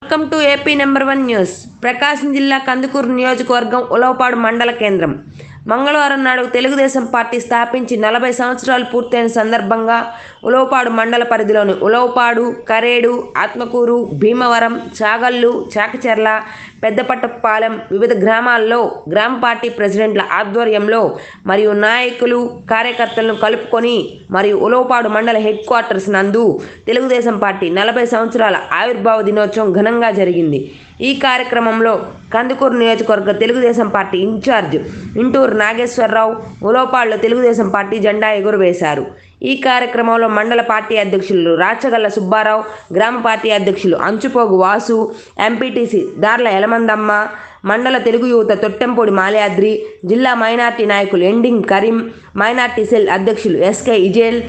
welcome to AP number one news Prakasam జిల్లా కందుకూరు నియోజకవర్గం ఉలవపాడు మండల కేంద్రం మంగళవారం నాడు తెలుగుదేశం పార్టీ స్థాపించి నలభై సంవత్సరాలు పూర్తయిన సందర్భంగా ఉలవపాడు మండల పరిధిలోని ఉలవపాడు కరేడు ఆత్మకూరు భీమవరం చాగల్లు చాకచెర్ల పెద్దపట్టపాలెం వివిధ గ్రామాల్లో గ్రామ పార్టీ ప్రెసిడెంట్ల ఆధ్వర్యంలో మరియు నాయకులు కార్యకర్తలను కలుపుకొని మరియు ఉలవపాడు మండల హెడ్ క్వార్టర్స్ నందు తెలుగుదేశం పార్టీ నలభై సంవత్సరాల ఆవిర్భావ దినోత్సవం ఘనంగా జరిగింది ఈ కార్యక్రమంలో కందుకూరు నియోజకవర్గ తెలుగుదేశం పార్టీ ఇన్ఛార్జ్ ఇంటూరు నాగేశ్వరరావు ఉలవపాడులో తెలుగుదేశం పార్టీ జెండా ఎగురవేశారు ఈ కార్యక్రమంలో మండల పార్టీ అధ్యక్షులు రాచగల్ల సుబ్బారావు గ్రామ పార్టీ అధ్యక్షులు అంచుపోగు వాసు ఎంపీటీసీ దార్ల ఎలమందమ్మ మండల తెలుగు యువత తొట్టెంపొడి మాలయాద్రి జిల్లా మైనార్టీ నాయకులు ఎండింగ్ కరీం మైనార్టీ సెల్ అధ్యక్షులు ఎస్కే ఇజేల్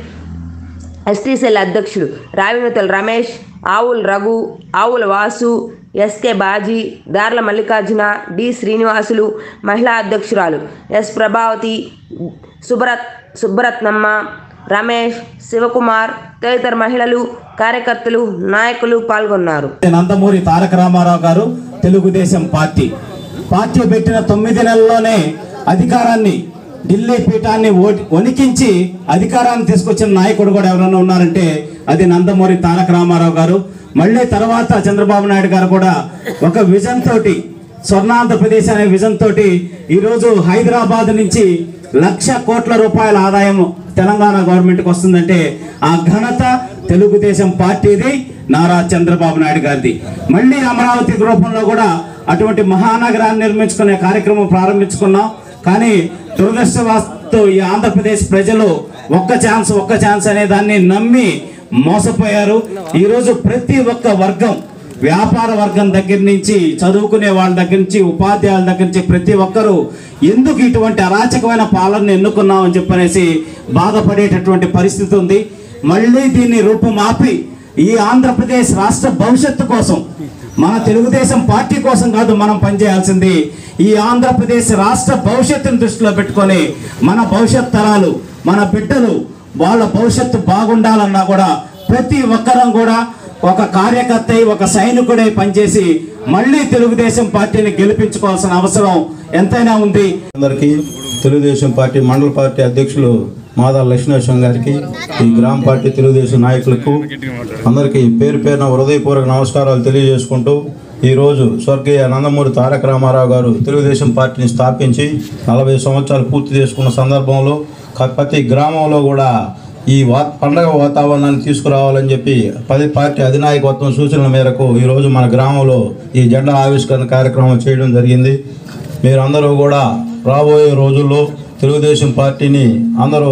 ఎస్టీ సెల్ అధ్యక్షుడు రావినతల రమేష్ ఆవుల రఘు ఆవుల వాసు ఎస్కే బాజీ దార్ల మల్లికార్జున డి శ్రీనివాసులు మహిళా అధ్యక్షురాలు ఎస్ ప్రభావతి సుబ్రత్ సుబ్బరత్నమ్మ రమేష్ శివకుమార్ తదితర మహిళలు కార్యకర్తలు నాయకులు పాల్గొన్నారు నందమూరి తారక రామారావు గారు తెలుగుదేశం పార్టీ పార్టీ పెట్టిన తొమ్మిది నెలల్లోనే అధికారాన్ని ఢిల్లీ పీఠాన్ని ఓ- వణికించి అధికారాన్ని తీసుకొచ్చిన నాయకుడు కూడా ఎవరైనా ఉన్నారంటే అది నందమూరి తారక రామారావు గారు మళ్ళీ తర్వాత చంద్రబాబు నాయుడు గారు కూడా ఒక విజన్ తోటి స్వర్ణాంధ్రప్రదేశ్ అనే విజన్ తోటి ఈరోజు హైదరాబాద్ నుంచి లక్ష కోట్ల రూపాయల ఆదాయం తెలంగాణ గవర్నమెంట్కి వస్తుందంటే ఆ ఘనత తెలుగుదేశం పార్టీది నారా చంద్రబాబు నాయుడు గారిది మళ్ళీ అమరావతి రూపంలో కూడా అటువంటి మహానగరాన్ని నిర్మించుకునే కార్యక్రమం ప్రారంభించుకున్నాం కానీ దురదృష్టవస్తు ఈ ఆంధ్రప్రదేశ్ ప్రజలు ఒక్క ఛాన్స్ ఒక్క ఛాన్స్ అనే దాన్ని నమ్మి మోసపోయారు ఈరోజు ప్రతి ఒక్క వర్గం వ్యాపార వర్గం దగ్గర నుంచి చదువుకునే వాళ్ళ దగ్గర నుంచి ఉపాధ్యాయుల దగ్గర నుంచి ప్రతి ఒక్కరూ ఎందుకు ఇటువంటి అరాచకమైన పాలనను ఎన్నుకున్నామని చెప్పనేసి బాధపడేటటువంటి పరిస్థితి ఉంది మళ్ళీ దీన్ని రూపుమాపి ఈ ఆంధ్రప్రదేశ్ రాష్ట్ర భవిష్యత్తు కోసం మన తెలుగుదేశం పార్టీ కోసం కాదు మనం పనిచేయాల్సింది ఈ ఆంధ్రప్రదేశ్ రాష్ట్ర భవిష్యత్తును దృష్టిలో పెట్టుకొని మన భవిష్యత్ తరాలు మన బిడ్డలు వాళ్ళ భవిష్యత్తు బాగుండాలన్నా కూడా ప్రతి ఒక్కరం కూడా ఒక కార్యకర్త అయి, ఒక సైనికుడై పనిచేసి మళ్ళీ తెలుగుదేశం పార్టీని గెలిపించుకోవాల్సిన అవసరం ఎంతైనా ఉంది అందరికీ తెలుగుదేశం పార్టీ మండల పార్టీ అధ్యక్షులు మాదా లక్ష్మీనరసింహ గారికి ఈ గ్రామ పార్టీ తెలుగుదేశం నాయకులకు అందరికీ పేరు పేరున హృదయపూర్వక నమస్కారాలు తెలియజేసుకుంటూ ఈరోజు స్వర్గీయ నందమూరి తారక రామారావు గారు తెలుగుదేశం పార్టీని స్థాపించి నలభై సంవత్సరాలు పూర్తి చేసుకున్న సందర్భంలో క- ప్రతి గ్రామంలో కూడా ఈ వా పండగ వాతావరణాన్ని తీసుకురావాలని చెప్పి పది పార్టీ అధినాయకత్వం సూచనల మేరకు ఈరోజు మన గ్రామంలో ఈ జెండా ఆవిష్కరణ కార్యక్రమం చేయడం జరిగింది మీరందరూ కూడా రాబోయే రోజుల్లో తెలుగుదేశం పార్టీని అందరూ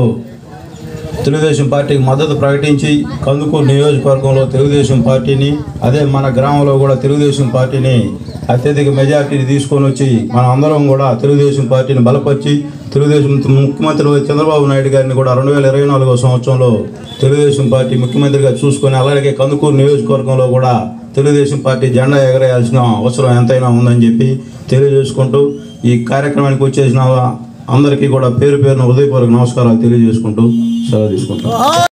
తెలుగుదేశం పార్టీకి మద్దతు ప్రకటించి కందుకూరు నియోజకవర్గంలో తెలుగుదేశం పార్టీని అదే మన గ్రామంలో కూడా తెలుగుదేశం పార్టీని అత్యధిక మెజార్టీని తీసుకొని వచ్చి మన అందరం కూడా తెలుగుదేశం పార్టీని బలపరిచి తెలుగుదేశం ముఖ్యమంత్రి చంద్రబాబు నాయుడు గారిని కూడా రెండు వేల ఇరవై నాలుగో సంవత్సరంలో తెలుగుదేశం పార్టీ ముఖ్యమంత్రిగా చూసుకొని అలాగే కందుకూరు నియోజకవర్గంలో కూడా తెలుగుదేశం పార్టీ జెండా ఎగరేయాల్సిన అవసరం ఎంతైనా ఉందని చెప్పి తెలియజేసుకుంటూ ఈ కార్యక్రమానికి వచ్చేసిన అందరికీ కూడా పేరు పేరున హృదయపూర్వక నమస్కారాలు తెలియజేసుకుంటూ సెలవు తీసుకుంటాం